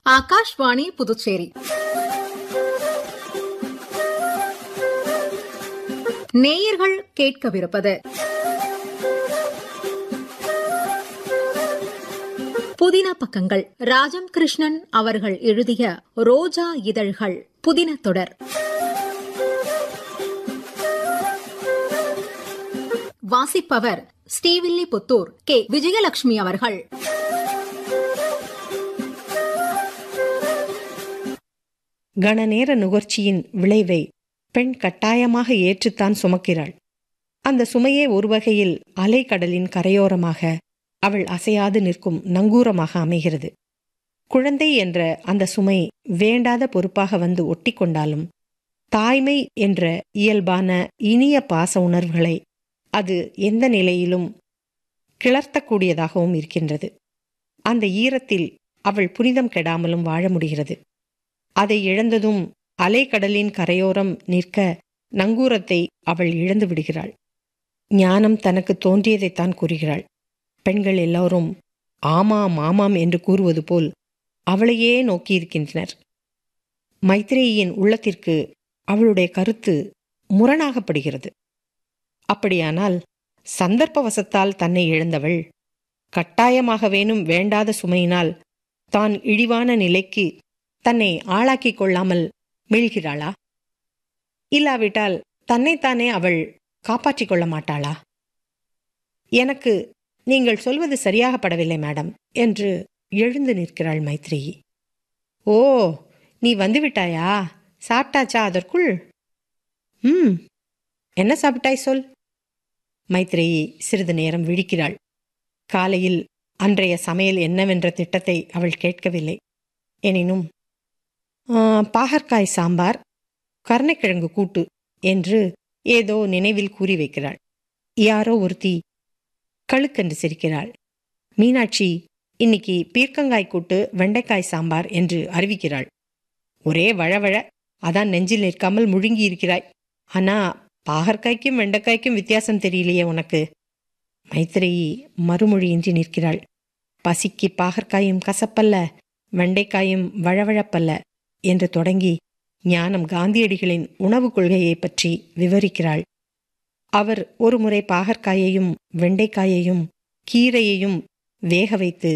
ஆகாஷ்வாணி புதுச்சேரி நேயர்கள் கேட்கவிருப்பது புதின பக்கங்கள் ராஜம் கிருஷ்ணன் அவர்கள் எழுதிய ரோஜா இதழ்கள் புதின தொடர் வாசிப்பவர் ஸ்ரீவில்லிபுத்தூர் கே விஜயலட்சுமி அவர்கள் கணநேர நுகர்ச்சியின் விளைவை பெண் கட்டாயமாக ஏற்றுத்தான் சுமக்கிறாள் அந்த சுமையே ஒரு வகையில் அலைக்கடலின் கரையோரமாக அவள் அசையாது நிற்கும் நங்கூரமாக அமைகிறது குழந்தை என்ற அந்த சுமை வேண்டாத பொறுப்பாக வந்து ஒட்டிக்கொண்டாலும் தாய்மை என்ற இயல்பான இனிய பாச உணர்வுகளை அது எந்த நிலையிலும் கிளர்த்தக்கூடியதாகவும் இருக்கின்றது அந்த ஈரத்தில் அவள் புனிதம் கெடாமலும் வாழ முடிகிறது அதை இழந்ததும் அலைக்கடலின் கரையோரம் நிற்க நங்கூரத்தை அவள் இழந்து விடுகிறாள் ஞானம் தனக்கு தோன்றியதைத்தான் கூறுகிறாள் பெண்கள் எல்லோரும் ஆமாம் ஆமாம் என்று கூறுவது போல் அவளையே நோக்கியிருக்கின்றனர் மைத்ரேயின் உள்ளத்திற்கு அவளுடைய கருத்து முரணாகப்படுகிறது அப்படியானால் சந்தர்ப்பவசத்தால் தன்னை இழந்தவள் கட்டாயமாக வேணும் வேண்டாத சுமையினால் தான் இழிவான நிலைக்கு தன்னை ஆளாக்கிக் கொள்ளாமல் மீள்கிறாளா இல்லாவிட்டால் தன்னைத்தானே அவள் காப்பாற்றிக் கொள்ள மாட்டாளா எனக்கு நீங்கள் சொல்வது சரியாகப்படவில்லை மேடம் என்று எழுந்து நிற்கிறாள் மைத்ரேயி ஓ நீ வந்துவிட்டாயா சாப்பிட்டாச்சா அதற்குள் ம் என்ன சாப்பிட்டாய் சொல் மைத்ரேயி சிறிது நேரம் விழிக்கிறாள் காலையில் அன்றைய சமையல் என்னவென்ற திட்டத்தை அவள் கேட்கவில்லை எனினும் பாகற்காய் சாம்பார் கருணைக்கிழங்கு கூட்டு என்று ஏதோ நினைவில் கூறி வைக்கிறாள் யாரோ ஒருத்தி கழுக்கென்று சிரிக்கிறாள் மீனாட்சி இன்னைக்கு பீர்க்கங்காய் கூட்டு வெண்டைக்காய் சாம்பார் என்று அறிவிக்கிறாள் ஒரே வழவழ அதான் நெஞ்சில் நிற்காமல் முழுங்கி இருக்கிறாய் ஆனா பாகற்காய்க்கும் வெண்டைக்காய்க்கும் வித்தியாசம் தெரியலையே உனக்கு மைத்திரையி மறுமொழியின்றி நிற்கிறாள் பசிக்கு பாகற்காயும் கசப்பல்ல வெண்டைக்காயும் வழவழப்பல்ல என்று தொடங்கி ஞானம் காந்தியடிகளின் உணவு கொள்கையை பற்றி விவரிக்கிறாள் அவர் ஒருமுறை பாகற்காயையும் வெண்டைக்காயையும் கீரையையும் வேக வைத்து